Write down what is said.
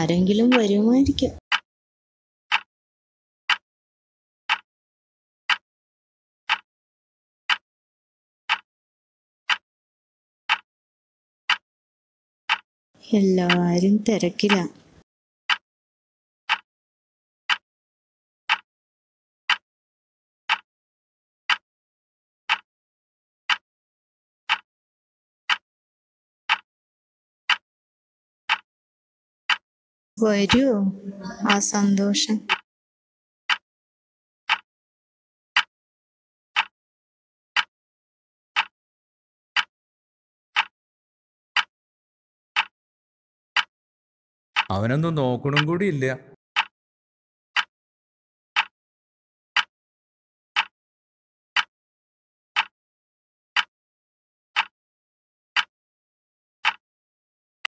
ആരെങ്കിലും വരുമായിരിക്കും എല്ലാരും തിരക്കില വരൂ ആ സന്തോഷം അവനൊന്നും നോക്കണും കൂടി ഇല്ല